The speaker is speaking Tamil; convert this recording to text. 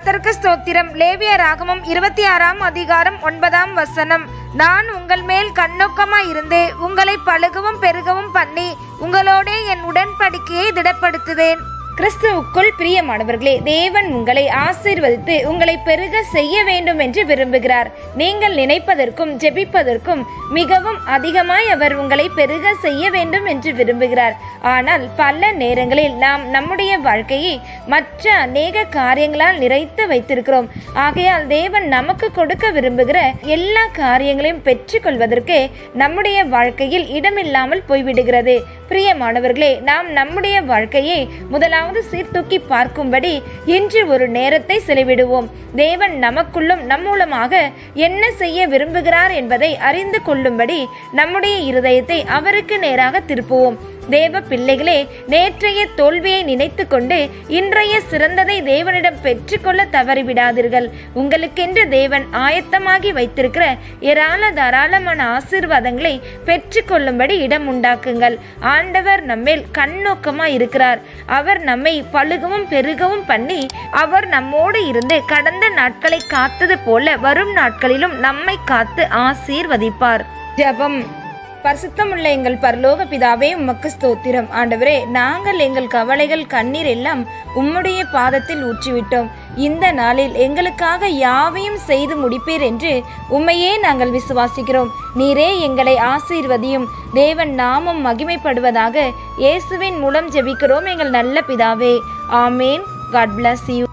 கர்த்தருக்கு ஸ்தோத்திரம் லேவிய ராகமம் இருபத்தி ஆறாம் அதிகாரம் ஒன்பதாம் வசனம் நான் உங்கள் மேல் கண்ணோக்கமாய் இருந்து உங்களை பழுகவும் பெருகவும் பண்ணி உங்களோடே என் உடன்படிக்கையை திடப்படுத்துவேன் கிறிஸ்துவுக்குள் பிரியமானவர்களே தேவன் உங்களை ஆசீர்வதித்து உங்களை பெருக செய்ய வேண்டும் என்று விரும்புகிறார் நீங்கள் நினைப்பதற்கும் ஜெபிப்பதற்கும் மிகவும் அதிகமாய் அவர் உங்களை பெருக செய்ய வேண்டும் என்று விரும்புகிறார் ஆனால் பல நேரங்களில் நாம் நம்முடைய வாழ்க்கையை மற்ற அநேக காரியங்களால் நிறைத்து வைத்திருக்கிறோம் ஆகையால் தேவன் நமக்கு கொடுக்க விரும்புகிற எல்லா காரியங்களையும் பெற்றுக்கொள்வதற்கு நம்முடைய வாழ்க்கையில் இடமில்லாமல் போய்விடுகிறது பிரியமானவர்களே நாம் நம்முடைய வாழ்க்கையை முதலாவது சீர்தூக்கி பார்க்கும்படி இன்று ஒரு நேரத்தை செலவிடுவோம் தேவன் நமக்குள்ளும் நம் மூலமாக என்ன செய்ய விரும்புகிறார் என்பதை அறிந்து கொள்ளும்படி நம்முடைய இருதயத்தை அவருக்கு நேராக திருப்புவோம் தேவ பிள்ளைகளே நேற்றைய தோல்வியை நினைத்து கொண்டு இன்றைய சிறந்ததை தேவனிடம் பெற்றுக்கொள்ள தவறிவிடாதீர்கள் உங்களுக்கென்று தேவன் ஆயத்தமாகி வைத்திருக்கிற ஏராள தாராளமான ஆசீர்வாதங்களை பெற்றுக்கொள்ளும்படி இடம் உண்டாக்குங்கள் ஆண்டவர் நம்மேல் கண்ணோக்கமா இருக்கிறார் அவர் நம்மை பழுகவும் பெருகவும் பண்ணி அவர் நம்மோடு இருந்து கடந்த நாட்களை காத்தது போல வரும் நாட்களிலும் நம்மை காத்து ஆசீர்வதிப்பார் ஜெபம் பரிசுத்தமுள்ள எங்கள் பரலோக பிதாவே உமக்கு ஸ்தோத்திரம் ஆண்டவரே நாங்கள் எங்கள் கவலைகள் கண்ணீர் எல்லாம் உம்முடைய பாதத்தில் ஊற்றிவிட்டோம் இந்த நாளில் எங்களுக்காக யாவையும் செய்து முடிப்பீர் என்று உம்மையே நாங்கள் விசுவாசிக்கிறோம் நீரே எங்களை ஆசீர்வதியும் தேவன் நாமம் மகிமைப்படுவதாக இயேசுவின் மூலம் ஜெபிக்கிறோம் எங்கள் நல்ல பிதாவே ஆமேன் காட் bless யூ